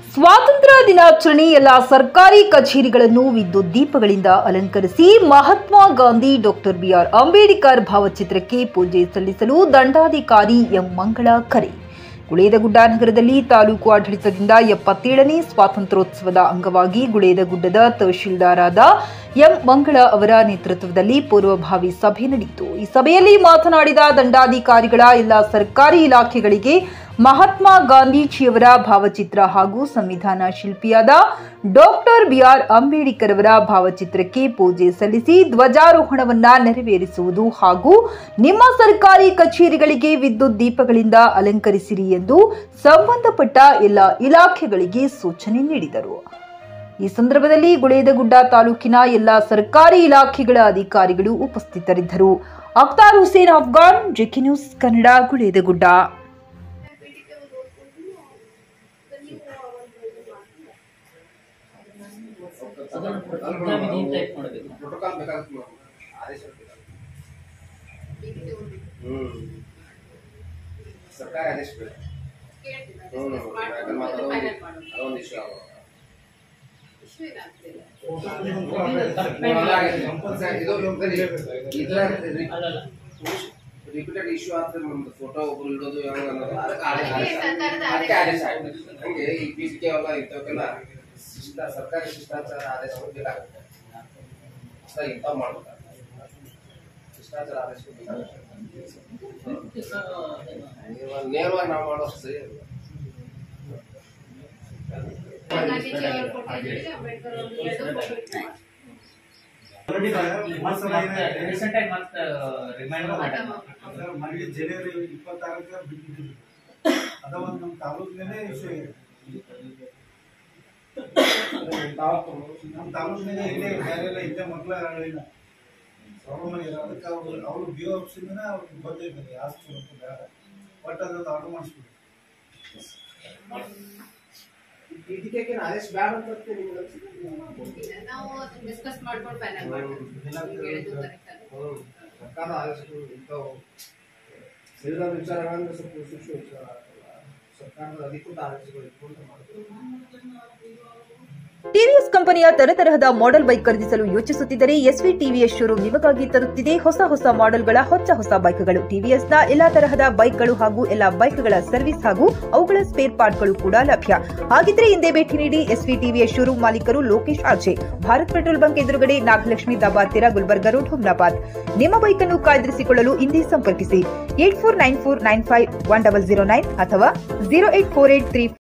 ಸ್ವಾತಂತ್ರ್ಯ ದಿನಾಚರಣೆ ಎಲ್ಲ ಸರ್ಕಾರಿ ಕಚೇರಿಗಳನ್ನು ವಿದ್ಯುತ್ ದೀಪಗಳಿಂದ ಅಲಂಕರಿಸಿ ಮಹಾತ್ಮ ಗಾಂಧಿ ಡಾಕ್ಟರ್ ಬಿಆರ್ ಅಂಬೇಡ್ಕರ್ ಭಾವಚಿತ್ರಕ್ಕೆ ಪೂಜೆ ಸಲ್ಲಿಸಲು ದಂಡಾಧಿಕಾರಿ ಎಂ ಮಂಗಳ ಕರೆ ಗುಳೇದಗುಡ್ಡ ನಗರದಲ್ಲಿ ತಾಲೂಕು ಆಡಳಿತದಿಂದ ಎಪ್ಪತ್ತೇಳನೇ ಸ್ವಾತಂತ್ರ್ಯೋತ್ಸವದ ಅಂಗವಾಗಿ ಗುಳೇದಗುಡ್ಡದ ತಹಶೀಲ್ದಾರಾದ ಎಂ ಮಂಗಳ ಅವರ ನೇತೃತ್ವದಲ್ಲಿ ಪೂರ್ವಭಾವಿ ಸಭೆ ನಡೆಯಿತು ಈ ಸಭೆಯಲ್ಲಿ ಮಾತನಾಡಿದ ದಂಡಾಧಿಕಾರಿಗಳ ಎಲ್ಲ ಸರ್ಕಾರಿ ಇಲಾಖೆಗಳಿಗೆ ಮಹಾತ್ಮ ಗಾಂಧೀಜಿಯವರ ಭಾವಚಿತ್ರ ಹಾಗೂ ಸಂವಿಧಾನ ಶಿಲ್ಪಿಯಾದ ಡಾಕ್ಟರ್ ಬಿಆರ್ ಅಂಬೇಡ್ಕರ್ ಅವರ ಭಾವಚಿತ್ರಕ್ಕೆ ಪೂಜೆ ಸಲ್ಲಿಸಿ ಧ್ವಜಾರೋಹಣವನ್ನ ನೆರವೇರಿಸುವುದು ಹಾಗೂ ನಿಮ್ಮ ಸರ್ಕಾರಿ ಕಚೇರಿಗಳಿಗೆ ವಿದ್ಯುತ್ ದೀಪಗಳಿಂದ ಅಲಂಕರಿಸಿರಿ ಎಂದು ಸಂಬಂಧಪಟ್ಟ ಎಲ್ಲ ಇಲಾಖೆಗಳಿಗೆ ಸೂಚನೆ ನೀಡಿದರು ಈ ಸಂದರ್ಭದಲ್ಲಿ ಗುಳೇದಗುಡ್ಡ ತಾಲೂಕಿನ ಎಲ್ಲ ಸರ್ಕಾರಿ ಇಲಾಖೆಗಳ ಅಧಿಕಾರಿಗಳು ಉಪಸ್ಥಿತರಿದ್ದರು ಅಖ್ತಾರ್ ಹುಸೇನ್ ಅಫ್ಘಾನ್ ಜೆಕೆ ನ್ಯೂಸ್ ಕನ್ನಡ ಗುಳೇದಗುಡ್ಡ ಅದನ್ನು ಪ್ರತಿಜ್ಞಾವಿಧಿ ಟೈಪ್ ಮಾಡಬೇಕು ಪ್ರೋಟೋಕಾಲ್ ಬೇಕಾಗುತ್ತೆ ನೋಡಿ. ಆದೇಶ ಬೇಕಾಗುತ್ತೆ. ಹ್ಮ್ ಸರ್ಕಾರ ಆದೇಶ ಬೇಕು ಹ್ಮ್ ಯಾಕಂದ್ರೆ ಮತ್ತೆ ಅದೊಂದು ಅದೊಂದು ಇಶ್ಯೂ ಆಗೋದು ಅಲ್ಲಲ್ಲ ರಿಪೀಟೆಡ್ ಇಶ್ಯೂ ಆಗ್ತದೆ ನಮ್ದು ಫೋಟೋ ಒಬ್ರು ಇಡೋದು ಯಾವ ಅನ್ನೋದು ಅದಕ್ಕೆ ಆದೇಶ ಅದಕ್ಕೆ ಆದೇಶ ಆಗಿದೆ ಹಂಗೆ ಈ ಪಿ ಸಿ ಕೆ ಎಲ್ಲ ಇಂಥವಕ್ಕೆಲ್ಲ ಶಿಷ್ಟ ಸರ್ಕಾರಿ ಶಿಷ್ಟಾಚಾರ ಆದೇಶ ಬೇಕಾಗುತ್ತೆ ಅಷ್ಟ ಇಂಥವು ಮಾಡ್ಬೇಕಾಗುತ್ತೆ ಶಿಷ್ಟಾಚಾರ ಆದೇಶ ಬೇಕಾಗುತ್ತೆ ನೇರವಾಗಿ- ನೇರವಾಗಿ ನಾವು ಮಾಡೋದು ಸರಿ ಅಲ್ಲ. ರೀಸೆಂಟ್ ಆಗಿ ಮತ್ತೆ ರಿಮೈಂಡರ್ ಮಾಡ್ಯಾರ ಮನೆಗೆ ಜನವರಿ ಇಪ್ಪತ್ತಾರಕ್ಕೆ ಬಿಟ್ಟಿದ್ರು ಅದ ಒಂದು ನಮ್ಮ ತಾಲೂಕಿನಲ್ಲೇ ವಿಷಯ ಇದೆ ನಮ್ಮ ತಾಲೂಕಿನಾಗ ಇಲ್ಲೇ ಬೇರೆ ಎಲ್ಲ ಇದ್ದ ಮಕ್ಕಳ ಹೇಳಿಲ್ಲ ಪ್ರಾಬ್ಲಮ್ ಇಲ್ಲ ಅದಕ್ಕೆ ಅವ್ರು ಅವರು ಬಿ ಒ ಆಫೀಸಿಂದ ಅವ್ರಿಗೆ ಗೊತ್ತೈತದೆ ಆಸ್ತಿ ಸ್ವಲ್ಪ ಬೇಡ ಬಟ್ ಅದನ್ನು ಆರ್ಡರ್ ಮಾಡಿಸ್ಬಿಡಿ ಇದಕ್ಕೆ ಆದೇಶ ಬೇಡ ಅಂತ ನಿಮ್ಗೆ ಅನ್ಸುತ್ತೆ? ನಾವು ಡಿಸ್ಕಸ್ ಮಾಡ್ಕೊಂಡು ಫೈನಲ್ ಮಾಡ್ತೀವಿ ಹೇಳಿದ್ದು correct ಅಲ್ಲ. ಹ್ಮ್. ಸರ್ಕಾರ ಆದೇಶಗಳು ಇಂಥವು ಸಂವಿಧಾನ ವಿಚಾರಗಳಂದ್ರೆ ಸ್ವಲ್ಪ ಸೂಕ್ಷ್ಮ ವಿಚಾರ ಆಗ್ತಲ್ಲ ಸರ್ಕಾರದ ಅಧಿಕೃತ ಆದೇಶಗಳು ಇಟ್ಕೊಂಡು ಮಾಡ್ತೀವಿ ಟಿವಿಎಸ್ ಕಂಪನಿಯ ತರತರಹದ ಮಾಡೆಲ್ ಬೈಕ್ ಖರೀದಿಸಲು ಯೋಚಿಸುತ್ತಿದ್ದರೆ ಎಸ್ವಿ ಟಿವಿಎಸ್ ಶೋರೂಮ್ ನಿಮಗಾಗಿ ತರುತ್ತಿದೆ ಹೊಸ ಹೊಸ ಮಾಡೆಲ್ಗಳ ಹೊಸ ಹೊಸ ಬೈಕ್ಗಳು ಟಿವಿಎಸ್ನ ಎಲ್ಲಾ ತರಹದ ಬೈಕ್ಗಳು ಹಾಗೂ ಎಲ್ಲಾ ಬೈಕ್ಗಳ ಸರ್ವಿಸ್ ಹಾಗೂ ಅವುಗಳ ಸ್ಪೇರ್ ಪಾರ್ಟ್ಗಳು ಕೂಡ ಲಭ್ಯ ಹಾಗಿದ್ರೆ ಹಿಂದೆ ಭೇಟಿ ನೀಡಿ ಎಸ್ವಿ ಟಿವಿಎಸ್ ಶೋರೂಮ್ ಮಾಲೀಕರು Lokesh RJ Bharat petrol bunk ಎದುರುಗಡೆ ನಾಗಲಕ್ಷ್ಮಿ ದಾಬಾ ಹತ್ತಿರ ಗುಲ್ಬರ್ಗ ರೋಡ್ ಹುಮ್ನಾಬಾದ್ ನಿಮ್ಮ ಬೈಕ್ ಅನ್ನು ಕಾಯ್ದಿರಿಸಿಕೊಳ್ಳಲು ಹಿಂದೆ ಸಂಪರ್ಕಿಸಿ eight four nine four nine five one double zero nine ಅಥವಾ zero eight four eight three